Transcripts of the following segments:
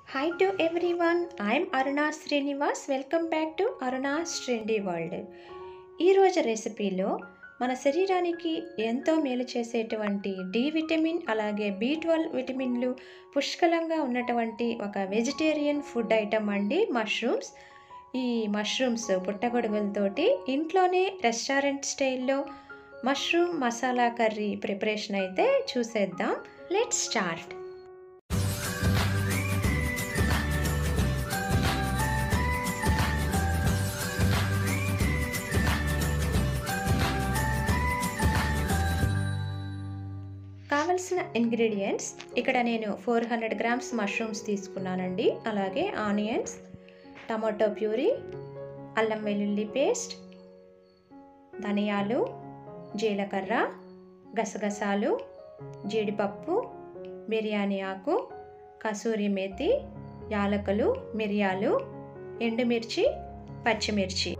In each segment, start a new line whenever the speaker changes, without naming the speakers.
Hi to everyone. I'm Aruna Srinivas. Welcome back to Aruna trendy world ఈరోజు రెసిపీలో మన శరీరానికి ఎంతో మేలు చేసేటువంటి డి విటమిన్ అలాగే బి ట్వెల్వ్ విటమిన్లు పుష్కలంగా ఉన్నటువంటి ఒక వెజిటేరియన్ ఫుడ్ ఐటమ్ అండి మష్రూమ్స్ ఈ మష్రూమ్స్ పుట్టగొడుగులతోటి ఇంట్లోనే రెస్టారెంట్ స్టైల్లో మష్రూమ్ మసాలా కర్రీ ప్రిపరేషన్ అయితే చూసేద్దాం లెట్ స్టార్ట్ కావలసిన ఇంగ్రీడియంట్స్ ఇక్కడ నేను ఫోర్ హండ్రెడ్ గ్రామ్స్ మష్రూమ్స్ తీసుకున్నానండి అలాగే ఆనియన్స్ టమాటో ప్యూరీ అల్లం వెల్లుల్లి పేస్ట్ ధనియాలు జీలకర్ర గసగసాలు జీడిపప్పు బిర్యానీ ఆకు కసూరి మేతి యాలకులు మిరియాలు ఎండుమిర్చి పచ్చిమిర్చి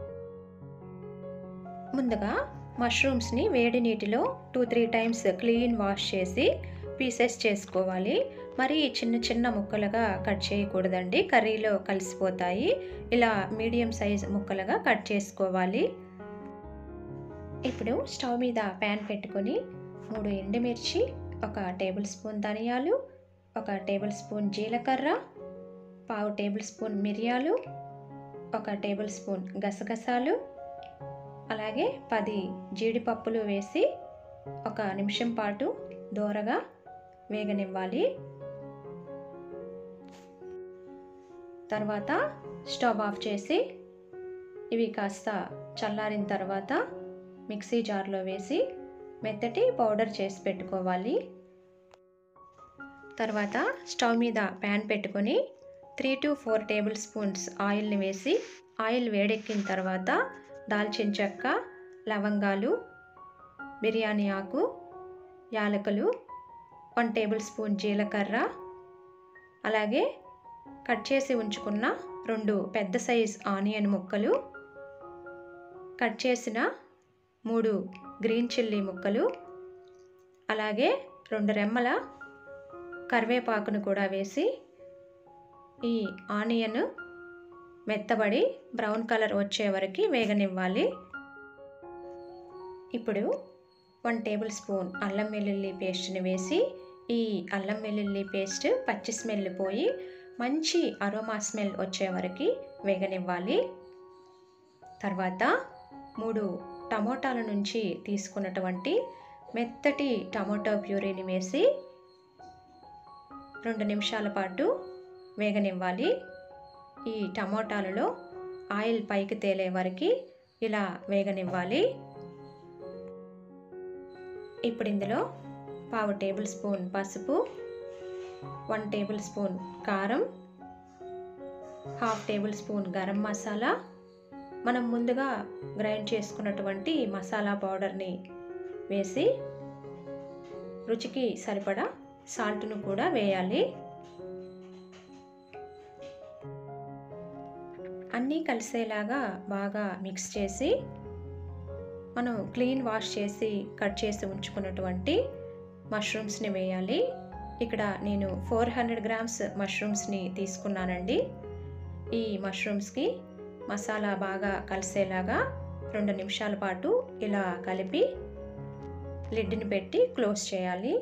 ముందుగా మష్రూమ్స్ని వేడి నీటిలో two three times clean wash చేసి పీసెస్ చేసుకోవాలి మరి చిన్న చిన్న ముక్కలుగా కట్ చేయకూడదండి కర్రీలో కలిసిపోతాయి ఇలా మీడియం సైజ్ ముక్కలుగా కట్ చేసుకోవాలి ఇప్పుడు స్టవ్ మీద ప్యాన్ పెట్టుకొని మూడు ఎండుమిర్చి ఒక టేబుల్ స్పూన్ ధనియాలు ఒక టేబుల్ స్పూన్ జీలకర్ర పావు టేబుల్ స్పూన్ మిరియాలు ఒక టేబుల్ స్పూన్ గసగసాలు అలాగే పది జీడిపప్పులు వేసి ఒక నిమిషం పాటు దోరగా వేగనివ్వాలి తర్వాత స్టవ్ ఆఫ్ చేసి ఇవి కాస్త చల్లారిన తర్వాత మిక్సీ జార్లో వేసి మెత్తటి పౌడర్ చేసి పెట్టుకోవాలి తర్వాత స్టవ్ మీద ప్యాన్ పెట్టుకొని three to four tablespoons ఆయిల్ని వేసి ఆయిల్ వేడెక్కిన తర్వాత దాల్చిన చెక్క లవంగాలు బిర్యానీ ఆకు యాలకులు వన్ టేబుల్ స్పూన్ జీలకర్ర అలాగే కట్ చేసి ఉంచుకున్న రెండు పెద్ద సైజ్ ఆనియన్ ముక్కలు కట్ చేసిన మూడు గ్రీన్ చిల్లీ ముక్కలు అలాగే రెండు రెమ్మల కరివేపాకును కూడా వేసి ఈ ఆనియన్ మెత్తబడి బ్రౌన్ కలర్ వచ్చే వరకు వేగనివ్వాలి ఇప్పుడు వన్ టేబుల్ స్పూన్ అల్లం వెల్లుల్లి పేస్ట్ని వేసి ఈ అల్లం వెల్లుల్లి పేస్ట్ పచ్చి స్మెల్ పోయి మంచి అరోమా స్మెల్ వచ్చే వరకు వేగనివ్వాలి తర్వాత మూడు టమోటాల నుంచి తీసుకున్నటువంటి మెత్తటి టమోటో ప్యూరీని వేసి రెండు నిమిషాల పాటు వేగనివ్వాలి ఈ టమోటాలలో ఆయిల్ పైకి తేలే వరకు ఇలా వేగనివ్వాలి ఇప్పుడు ఇందులో పావు టేబుల్ స్పూన్ పసుపు వన్ టేబుల్ స్పూన్ కారం half tablespoon garam masala మనం ముందుగా గ్రైండ్ చేసుకున్నటువంటి మసాలా పౌడర్ని వేసి రుచికి సరిపడా సాల్ట్ను కూడా వేయాలి అన్నీ కలిసేలాగా బాగా మిక్స్ చేసి మనం క్లీన్ వాష్ చేసి కట్ చేసి ఉంచుకున్నటువంటి మష్రూమ్స్ని వేయాలి ఇక్కడ నేను ఫోర్ హండ్రెడ్ గ్రామ్స్ మష్రూమ్స్ని తీసుకున్నానండి ఈ మష్రూమ్స్కి మసాలా బాగా కలిసేలాగా రెండు నిమిషాల పాటు ఇలా కలిపి లిడ్ని పెట్టి క్లోజ్ చేయాలి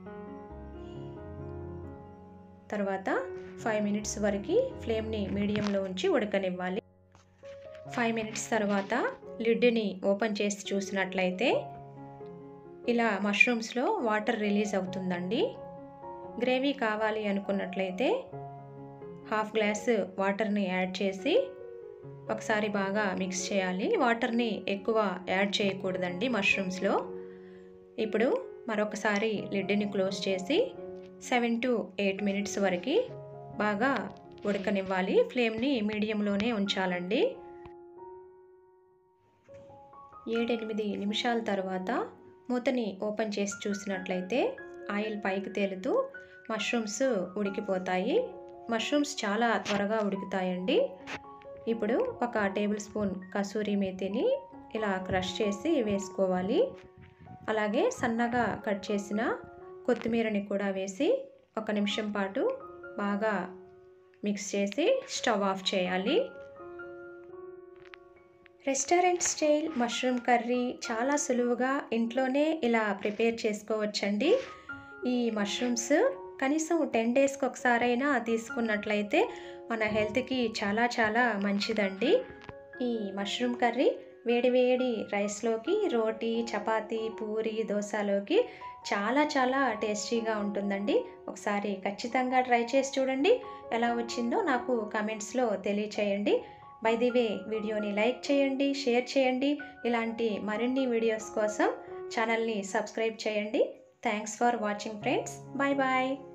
తర్వాత ఫైవ్ మినిట్స్ వరకు ఫ్లేమ్ని మీడియంలో ఉంచి ఉడకనివ్వాలి ఫైవ్ మినిట్స్ తర్వాత లిడ్ని ఓపెన్ చేసి చూసినట్లయితే ఇలా మష్రూమ్స్లో వాటర్ రిలీజ్ అవుతుందండి గ్రేవీ కావాలి అనుకున్నట్లయితే హాఫ్ గ్లాస్ వాటర్ని యాడ్ చేసి ఒకసారి బాగా మిక్స్ చేయాలి వాటర్ని ఎక్కువ యాడ్ చేయకూడదండి మష్రూమ్స్లో ఇప్పుడు మరొకసారి లిడ్ని క్లోజ్ చేసి సెవెన్ టు ఎయిట్ మినిట్స్ వరకు బాగా ఉడకనివ్వాలి ఫ్లేమ్ని మీడియంలోనే ఉంచాలండి ఏడెనిమిది నిమిషాల తర్వాత మూతని ఓపెన్ చేసి చూసినట్లయితే ఆయిల్ పైకి తేలుతూ మష్రూమ్స్ ఉడికిపోతాయి మష్రూమ్స్ చాలా త్వరగా ఉడుకుతాయండి ఇప్పుడు ఒక టేబుల్ స్పూన్ కసూరి మేతిని ఇలా క్రష్ చేసి వేసుకోవాలి అలాగే సన్నగా కట్ చేసిన కొత్తిమీరని కూడా వేసి ఒక నిమిషం పాటు బాగా మిక్స్ చేసి స్టవ్ ఆఫ్ చేయాలి రెస్టారెంట్ స్టైల్ మష్రూమ్ కర్రీ చాలా సులువుగా ఇంట్లోనే ఇలా ప్రిపేర్ చేసుకోవచ్చండి ఈ మష్రూమ్స్ కనీసం టెన్ డేస్కి ఒకసారైనా తీసుకున్నట్లయితే మన హెల్త్కి చాలా చాలా మంచిదండి ఈ మష్రూమ్ కర్రీ వేడివేడి రైస్లోకి రోటీ చపాతీ పూరి దోశలోకి చాలా చాలా టేస్టీగా ఉంటుందండి ఒకసారి ఖచ్చితంగా ట్రై చేసి చూడండి ఎలా వచ్చిందో నాకు కమెంట్స్లో తెలియచేయండి బై ది వే వీడియోని లైక్ చేయండి షేర్ చేయండి ఇలాంటి మరిన్ని వీడియోస్ కోసం ఛానల్ని సబ్స్క్రైబ్ చేయండి thanks for watching friends bye bye